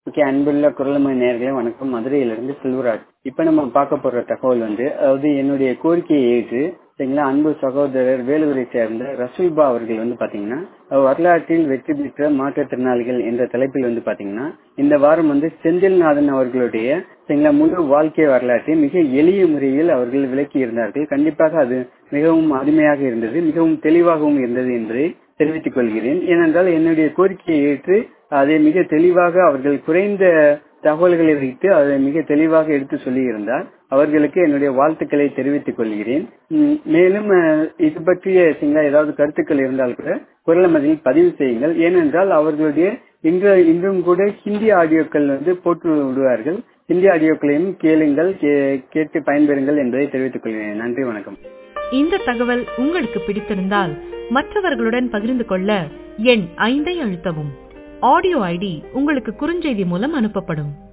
okay அன்புள்ள குரலமை நேர்களே வணக்கம் மதுரையிலிருந்து செல்வராஜ் இப்ப நம்ம பார்க்க போற தகவல் வந்து அதாவது என்னுடைய கோரிக்கையை ஏற்று சரிங்களா அன்பு சகோதரர் வேலூரை சேர்ந்த ரசூல்பா அவர்கள் வந்து பாத்தீங்கன்னா வரலாற்றில் வெற்றி பெற்ற மாற்றுத்திறனாளிகள் என்ற தலைப்பில் வந்து பாத்தீங்கன்னா இந்த வாரம் வந்து செந்தில்நாதன் அவர்களுடைய சரிங்களா முழு வாழ்க்கை வரலாற்றை மிக எளிய முறையில் அவர்கள் விளக்கி இருந்தார்கள் கண்டிப்பாக அது மிகவும் அருமையாக இருந்தது மிகவும் தெளிவாகவும் இருந்தது என்பதை தெரிவித்துக் கொள்கிறேன் ஏனென்றால் என்னுடைய கோரிக்கையை ஏற்று அதை மிக தெளிவாக அவர்கள் குறைந்த தகவல்களை வைத்து அதை மிக தெளிவாக எடுத்து சொல்லியிருந்தார் அவர்களுக்கு என்னுடைய வாழ்த்துக்களை தெரிவித்துக் கொள்கிறேன் மேலும் இது பற்றிய ஏதாவது கருத்துக்கள் இருந்தால் கூட குரலமதில் பதிவு செய்யுங்கள் ஏனென்றால் அவர்களுடைய இன்று இன்றும் கூட ஹிந்தி ஆடியோக்கள் வந்து போட்டு விடுவார்கள் ஹிந்தி ஆடியோக்களையும் கேளுங்கள் கேட்டு பயன்பெறுங்கள் என்பதை தெரிவித்துக் கொள்கிறேன் நன்றி வணக்கம் இந்த தகவல் உங்களுக்கு பிடித்திருந்தால் மற்றவர்களுடன் பகிர்ந்து கொள்ள எண் ஐந்தை அழுத்தவும் ஆடியோ ஐடி உங்களுக்கு குறுஞ்செய்தி மூலம் அனுப்பப்படும்